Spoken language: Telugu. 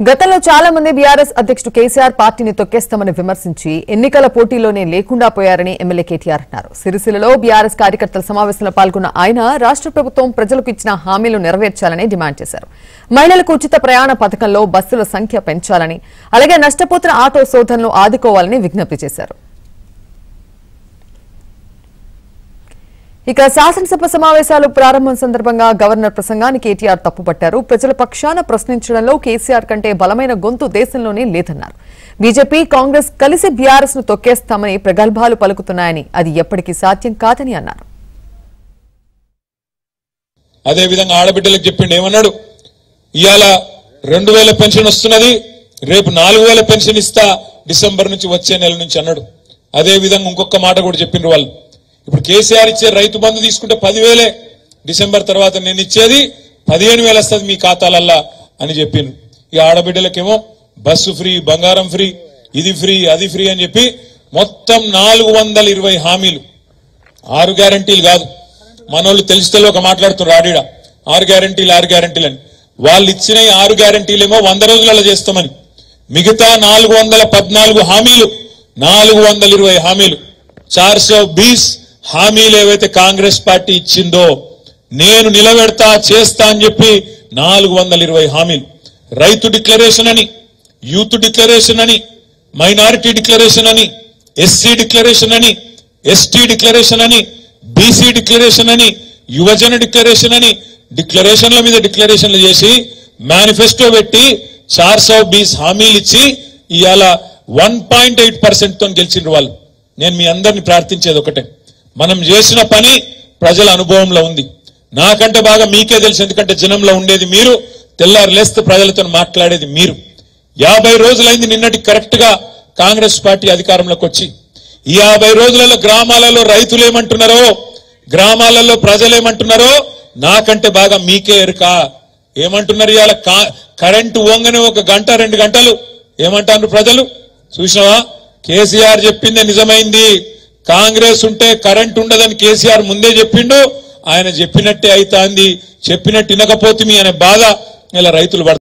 గతంలో చాలా మంది బీఆర్ఎస్ అధ్యక్షుడు కేసీఆర్ పార్టీని తొక్కేస్తామని విమర్శించి ఎన్నికల పోటీలోనే లేకుండా పోయారని ఎమ్మెల్యే కేటీఆర్ అన్నారు సిరిసిల్లలో బీఆర్ఎస్ కార్యకర్తల సమావేశంలో పాల్గొన్న ఆయన రాష్ట్ర ప్రభుత్వం ప్రజలకు ఇచ్చిన హామీలు నెరవేర్చాలని డిమాండ్ చేశారు మహిళలకు ఉచిత ప్రయాణ పథకంలో బస్సుల సంఖ్య పెంచాలని అలాగే నష్టపోతున్న ఆటో సోదరులను ఆదుకోవాలని విజ్ఞప్తి చేశారు ఇక శాసనసభ సమావేశాలు ప్రారంభం సందర్భంగా గవర్నర్ ప్రసంగాన్ని కేటీఆర్ తప్పుపట్టారు ప్రజల పక్షాన ప్రశ్నించడంలో కేసీఆర్ కంటే బలమైన గొంతు దేశంలోనే లేదన్నారు బీజేపీ కాంగ్రెస్ కలిసి బీఆర్ఎస్ ను తొక్కేస్తామని ప్రగల్భాలు పలుకుతున్నాయని అది ఎప్పటికీ సాధ్యం కాదని అన్నారు అదే విధంగా ఆడబిడ్డలకు చెప్పిండు ఏమన్నాడు ఇవాళ రెండు వేల పెన్షన్ వస్తున్నది రేపు నాలుగు వేల పెన్షన్ ఇస్తా డిసెంబర్ నుంచి వచ్చే నెల నుంచి అన్నాడు అదే విధంగా ఇంకొక మాట కూడా చెప్పిండ్రు వాళ్ళు ఇప్పుడు కేసీఆర్ ఇచ్చే రైతు బంధు తీసుకుంటే పదివేలే డిసెంబర్ తర్వాత నేను ఇచ్చేది పదిహేను వేలు వస్తుంది మీ ఖాతాలల్లా అని చెప్పిండ్రు ఈ ఆడబిడ్డలకేమో బస్సు ఫ్రీ బంగారం ఫ్రీ ఇది ఫ్రీ అది ఫ్రీ అని చెప్పి మొత్తం నాలుగు వందల ఇరవై హామీలు ఆరు గ్యారంటీలు కాదు మనోళ్ళు తెలిసి ఒక మాట్లాడుతున్నారు ఆడిడ ఆరు గ్యారంటీలు ఆరు గ్యారంటీలు అని వాళ్ళు ఇచ్చిన ఈ ఆరు గ్యారంటీలేమో వంద రోజులలో చేస్తామని మిగతా నాలుగు వందల పద్నాలుగు హామీలు నాలుగు వందల ఇరవై హామీలు చార్ సో బీస్ హామీలు ఏవైతే కాంగ్రెస్ పార్టీ ఇచ్చిందో నేను నిలబెడతా చేస్తా అని చెప్పి నాలుగు వందల ఇరవై హామీలు రైతు డిక్లరేషన్ అని యూత్ డిక్లరేషన్ అని మైనారిటీ డిక్లరేషన్ అని ఎస్సీ డిక్లరేషన్ అని ఎస్టీ డిక్లరేషన్ అని బీసీ డిక్లరేషన్ అని యువజన డిక్లరేషన్ అని డిక్లరేషన్ల మీద డిక్లరేషన్లు చేసి మేనిఫెస్టో పెట్టి చార్ సౌ బీస్ హామీలు ఇచ్చి ఇవాళ వన్ పాయింట్ ఎయిట్ పర్సెంట్ తో గెలిచిండ్రు వాళ్ళు నేను మీ అందరిని ప్రార్థించేది ఒకటే మనం చేసిన పని ప్రజల అనుభవంలో ఉంది నాకంటే బాగా మీకే తెలుసు ఎందుకంటే జనంలో ఉండేది మీరు తెల్లారు లేస్తే ప్రజలతో మాట్లాడేది మీరు యాభై రోజులైంది నిన్నటి కరెక్ట్ గా కాంగ్రెస్ పార్టీ అధికారంలోకి వచ్చి ఈ యాభై రోజులలో గ్రామాలలో రైతులు ఏమంటున్నారో గ్రామాలలో ప్రజలు ఏమంటున్నారో నాకంటే బాగా మీకే ఎరుక ఏమంటున్నారు ఇవాళ కా- కరెంటు ఓంగనే ఒక గంట రెండు గంటలు ఏమంటారు ప్రజలు చూసినావా కేసీఆర్ చెప్పిందే నిజమైంది కాంగ్రెస్ ఉంటే కరెంట్ ఉండదని కేసీఆర్ ముందే చెప్పిండు ఆయన చెప్పినట్టే అయితాంది చెప్పినట్టు వినకపోతే అనే బాధ ఇలా రైతులు పడుతున్నారు